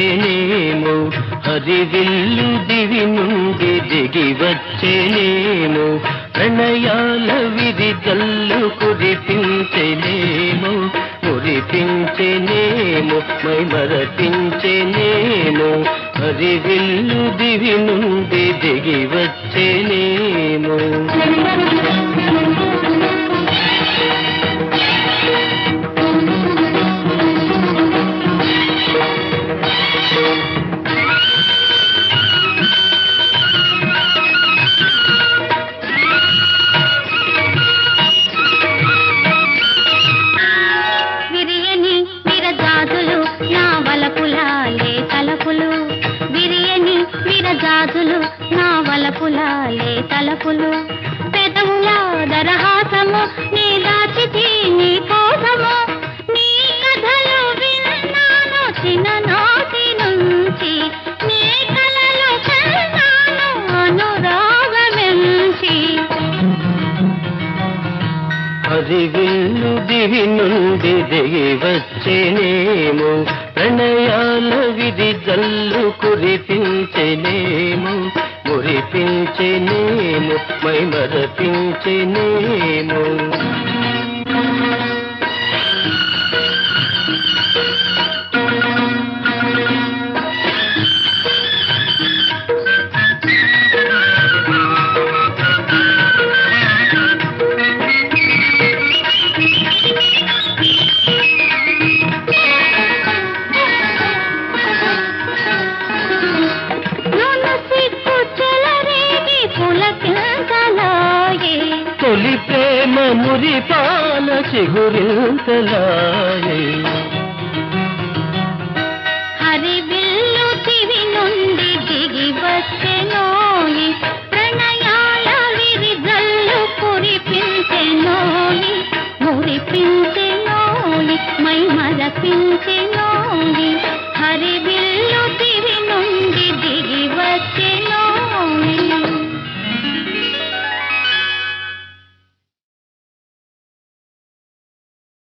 వచ్చేనేమో హరివిల్లు దివి నుండి దిగి వచ్చేనేమో ప్రణయాల విధి జల్లు కురిపించేనేమో మురిపించేనేమో మై మరపించేనేమో హరివిల్లు దివి నుండి దిగి వచ్చేనేమో విరియని విరజాజులు నా వలపులాలే తలపులు విరియని విరజాజులు నా వలపులాలే తలపులు పెదవుల దరహాసము నీ దాచితి నీ కోసము నీ కథలు విన్నాను చిన్ననాటి నుంచి నీ కలలు కన్నాను అనురాగమెంచి హరివిల్లు దివి నుండి దిగి వచ్చేనేమో ప్రణయాల విధి జల్లు కురిపించేనేమో మురిపించేనేమో మై మరపించేనేమో నన్ను సిక్కు చెలరేగి పులకింతలాగే తొలి ప్రేమ మురిపాల చిగురింతలాయే హరివిల్లు దివి నుండి దిగి వచ్చెనోయి ప్రణయాల విరిజల్లు కురిపించెనోయి మురిపించెనోయి మై మరపించెనోయి హరివిల్లు